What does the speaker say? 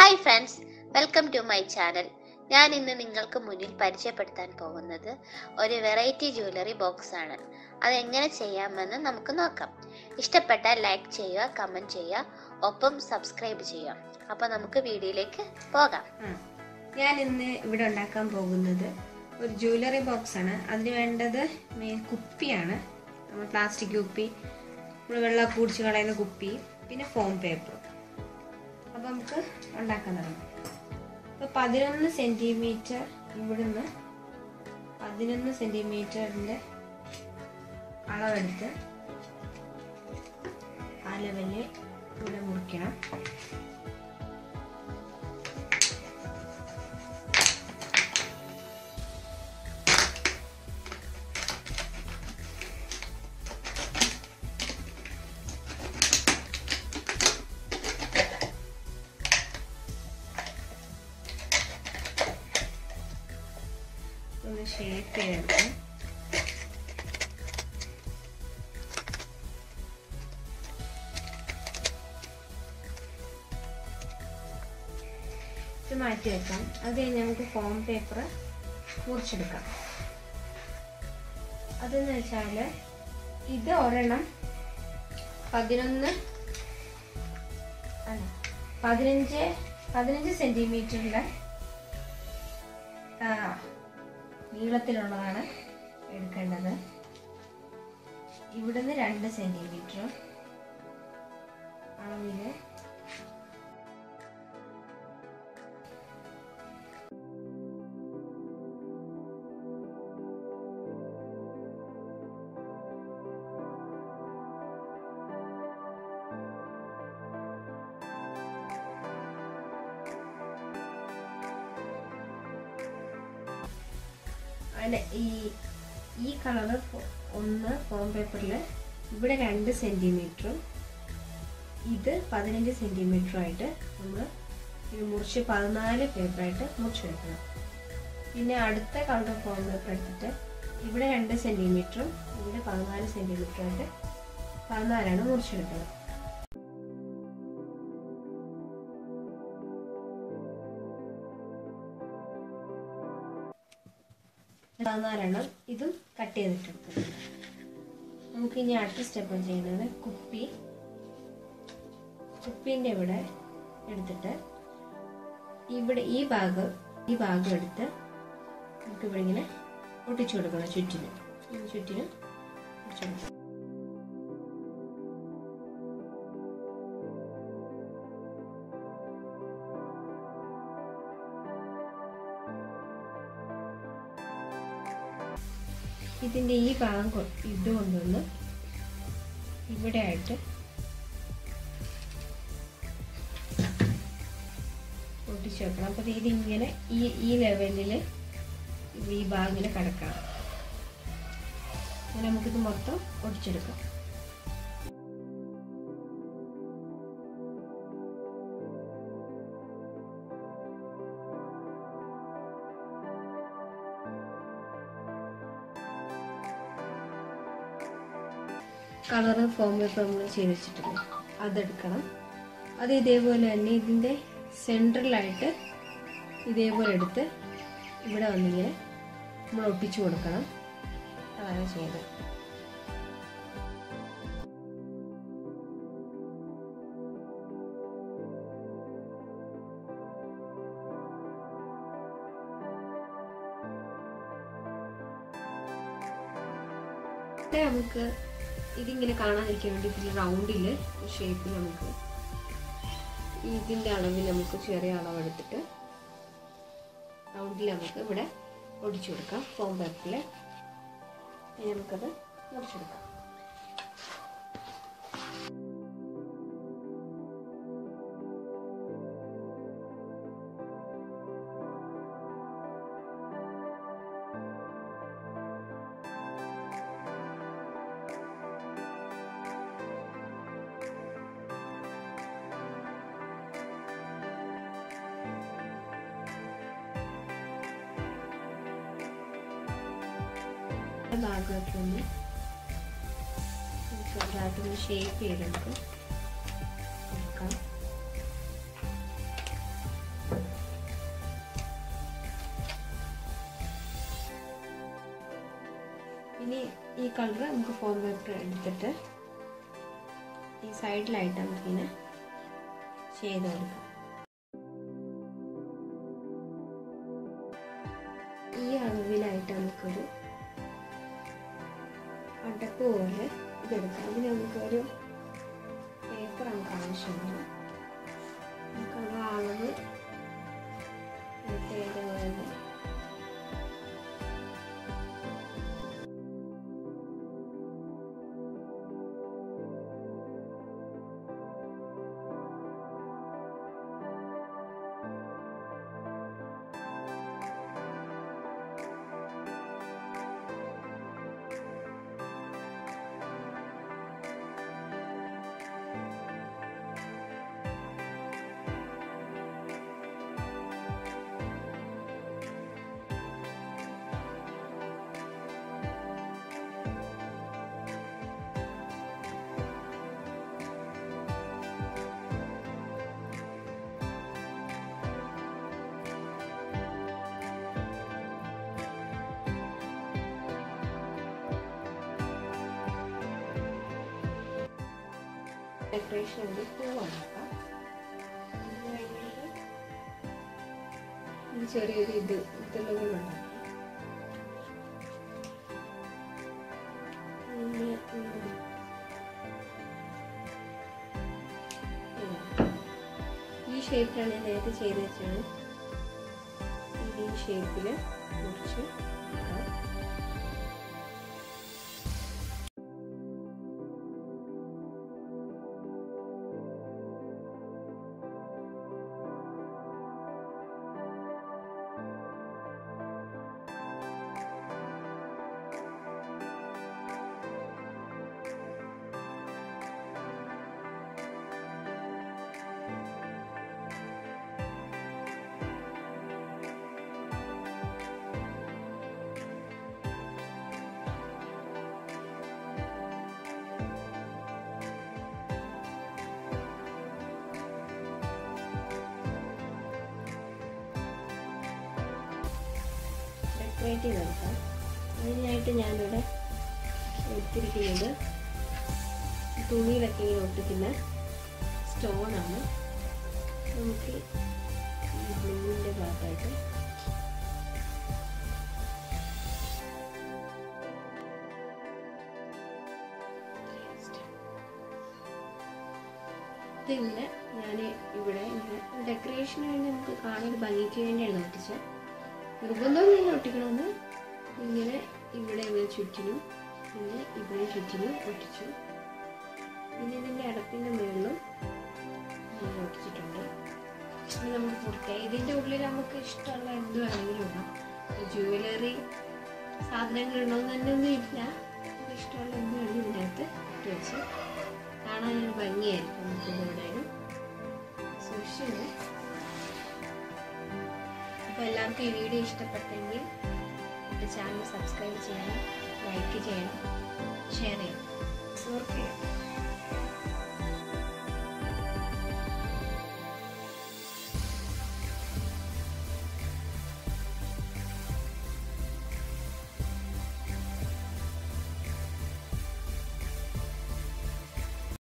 hi friends welcome to my channel ഞാൻ ഇന്ന് നിങ്ങൾക്ക് മുന്നിൽ പരിചയപ്പെടുത്താൻ പോകുന്നത് ഒരു വെറൈറ്റി ജ്വല്ലറി ബോക്സ് ആണ് അത് എങ്ങനെ ചെയ്യാമെന്ന് നമുക്ക് നോക്കാം ഇഷ്ടപ്പെട്ടാൽ ലൈക്ക് ചെയ്യുക കമൻറ്റ് ചെയ്യുക ഒപ്പം സബ്സ്ക്രൈബ് ചെയ്യുക അപ്പോൾ നമുക്ക് വീഡിയോയിലേക്ക് പോകാം ആ, ഞാൻ ഇന്ന് ഇവിടെ ഉണ്ടാക്കാൻ പോകുന്നത് ഒരു ജ്വല്ലറി ബോക്സ് ആണ് അതിന് വേണ്ടത് മെയിൻ കുപ്പിയാണ് നമ്മൾ പ്ലാസ്റ്റിക് കുപ്പി നമ്മൾ വെള്ളമൊക്കെ കുടിച്ച് കളയുന്ന കുപ്പി പിന്നെ ഫോം പേപ്പർ അപ്പോൾ നമുക്ക് ഉണ്ടാക്കാൻ തുടങ്ങാം അപ്പോൾ പതിനൊന്ന് സെൻറ്റിമീറ്റർ ഇവിടുന്ന് പതിനൊന്ന് സെൻറ്റിമീറ്ററിൻ്റെ അളവെടുത്ത് ആ ലെവലിൽ ഇവിടെ മുറിക്കണം ഒന്ന് ഷേപ്പ് ചെയ്തെടുക്കാം ഇത് മാറ്റി വെക്കാം അത് കഴിഞ്ഞ് നമുക്ക് ഫോം പേപ്പർ മുറിച്ചെടുക്കാം അതെന്ന് വെച്ചാൽ ഇത് ഒരെണ്ണം പതിനൊന്ന് അല്ല പതിനഞ്ച് പതിനഞ്ച് സെൻറ്റിമീറ്ററിൻ്റെ നീളത്തിലുള്ളതാണ് എടുക്കേണ്ടത് ഇവിടുന്ന് രണ്ട് സെൻറ്റിമീറ്റർ അളവില് അതിന് ഈ ഈ കളറ് ഒന്ന് ഫോം പേപ്പറിൽ ഇവിടെ രണ്ട് സെൻറ്റിമീറ്ററും ഇത് പതിനഞ്ച് സെൻറ്റിമീറ്ററുമായിട്ട് നമ്മൾ ഇത് മുറിച്ച് പതിനാല് പേപ്പറായിട്ട് മുറിച്ചെടുക്കണം പിന്നെ അടുത്ത കളർ ഫോം പേപ്പർ എടുത്തിട്ട് ഇവിടെ രണ്ട് സെൻറ്റിമീറ്ററും ഇവിടെ പതിനാല് സെൻറ്റിമീറ്ററുമായിട്ട് പതിനാലാണ് മുറിച്ചെടുക്കുന്നത് പതിനാലെണ്ണം ഇതും കട്ട് ചെയ്തിട്ടെടുക്കും നമുക്ക് ഇനി അടുത്ത സ്റ്റെപ്പ് ചെയ്യുന്നത് കുപ്പി കുപ്പീൻ്റെ ഇവിടെ എടുത്തിട്ട് ഇവിടെ ഈ ഭാഗം ഈ ഭാഗം എടുത്ത് നമുക്ക് ഇവിടെ ഇങ്ങനെ ഒട്ടിച്ചു കൊടുക്കണം ചുറ്റിനും ഇങ്ങനെ ചുറ്റിനും ഒട്ടിച്ചു കൊടുക്കണം ഇതിൻ്റെ ഈ ഭാഗം കൊ- ഇത് കൊണ്ടുവന്ന് ഇവിടെ ആയിട്ട് ഒട്ടിച്ച് വെക്കണം അപ്പോൾ ഇതിങ്ങനെ ഈ ഈ ലെവലിൽ ഈ ഭാഗം ഇങ്ങനെ കിടക്കണം അങ്ങനെ നമുക്കിത് മൊത്തം ഒടിച്ചെടുക്കാം കളറ് ഫോം പേപ്പർ നമ്മൾ ചെയ്ത് വെച്ചിട്ടുണ്ട് അതെടുക്കണം അത് ഇതേപോലെ തന്നെ ഇതിൻ്റെ സെൻട്രലായിട്ട് ഇതേപോലെ എടുത്ത് ഇവിടെ വന്നിങ്ങനെ നമ്മൾ ഒട്ടിച്ചു കൊടുക്കണം അതാണ് ചെയ്യുന്നത് ഇവിടെ നമുക്ക് ഇതിങ്ങനെ കാണാതിരിക്കാൻ വേണ്ടി ഇതിൽ റൗണ്ടിൽ ഷേപ്പിൽ നമുക്ക് ഇതിൻ്റെ അളവിൽ നമുക്ക് ചെറിയ അളവെടുത്തിട്ട് റൗണ്ടിൽ നമുക്ക് ഇവിടെ ഒടിച്ചു കൊടുക്കാം ഫോം പേപ്പറിൽ നമുക്കത് മുറിച്ചെടുക്കാം ഭാഗമൊക്കെ ഒന്ന് ചെറുതായിട്ടൊന്ന് ഷേപ്പ് ചെയ്തെടുക്കും കൊടുക്കാം കളർ നമുക്ക് ഫോം പേപ്പർ എടുത്തിട്ട് ഈ സൈഡിലായിട്ട് നമുക്കിങ്ങനെ ചെയ്ത് കൊടുക്കാം ഈ അളവിലായിട്ട് നമുക്കൊരു അടപ്പ് പോലെ ഇതെടുക്കാം അതിന് നമുക്കൊരു പേപ്പർ നമുക്ക് ആവശ്യമുണ്ട് നമുക്കുള്ള അളവ് ചെയ്തതുപോലെ ഡെക്കറേഷൻ വേണ്ടി പൂവുണ്ടാക്കാം അതിന് വേണ്ടിയിട്ട് ഒരു ചെറിയൊരു ഇത് ഇതുള്ളത് ഉണ്ടാക്കാം അതിന് ഉം ഈ ഷേപ്പിലാണ് ഞാൻ നേരത്തെ ചെയ്ത് വെച്ചാണ് ഈ ഷേപ്പിൽ മുറിച്ച് എടുക്കാം ഡെക്കറേറ്റ് ചെയ്തെടുക്കാം അതിനായിട്ട് ഞാനിവിടെ എടുത്തിരിക്കുന്നത് തുണിയിലൊക്കെ ഇങ്ങനെ ഒട്ടിക്കുന്ന സ്റ്റോണാണ് നമുക്ക് ഈ ബ്ലൂവിൻ്റെ ഭാഗത്തായിട്ട് ഇതിങ്ങനെ ഞാൻ ഇവിടെ ഇങ്ങനെ ഡെക്കറേഷന് വേണ്ടി നമുക്ക് കാണാൻ ഭംഗിക്ക് വേണ്ടിയാണ് ഒട്ടിച്ചത് നിർബന്ധമൊന്നും ഒട്ടിക്കണമെന്ന് ഇങ്ങനെ ഇവിടെ ഇങ്ങനെ ചുറ്റിനും പിന്നെ ഇവിടെ ചുറ്റിനും ഒട്ടിച്ചു പിന്നെ ഇതിൻ്റെ അടപ്പിൻ്റെ മുകളിലും ഞാൻ ഒട്ടിച്ചിട്ടുണ്ട് ഇനി നമുക്ക് പുറത്തെ ഇതിൻ്റെ ഉള്ളിൽ നമുക്ക് ഇഷ്ടമുള്ള എന്ത് വേണമെങ്കിലും ഇടാം ജുവലറി സാധനങ്ങൾ ഇടണമെന്ന് തന്നെ ഒന്നും ഇല്ല നമുക്ക് ഇഷ്ടമുള്ള എന്ത് വേണമെങ്കിലും ഇതിൻ്റെ അകത്ത് ഇട്ട് വെച്ച് കാണാൻ ഒരു ഭംഗിയായിരിക്കും നമുക്ക് ഇവിടെയും സൂക്ഷിച്ചു അപ്പോൾ എല്ലാവർക്കും ഈ വീഡിയോ ഇഷ്ടപ്പെട്ടെങ്കിൽ എൻ്റെ ചാനൽ സബ്സ്ക്രൈബ് ചെയ്യണം ലൈക്ക് ചെയ്യണം ഷെയർ ചെയ്യണം ഓർക്കുക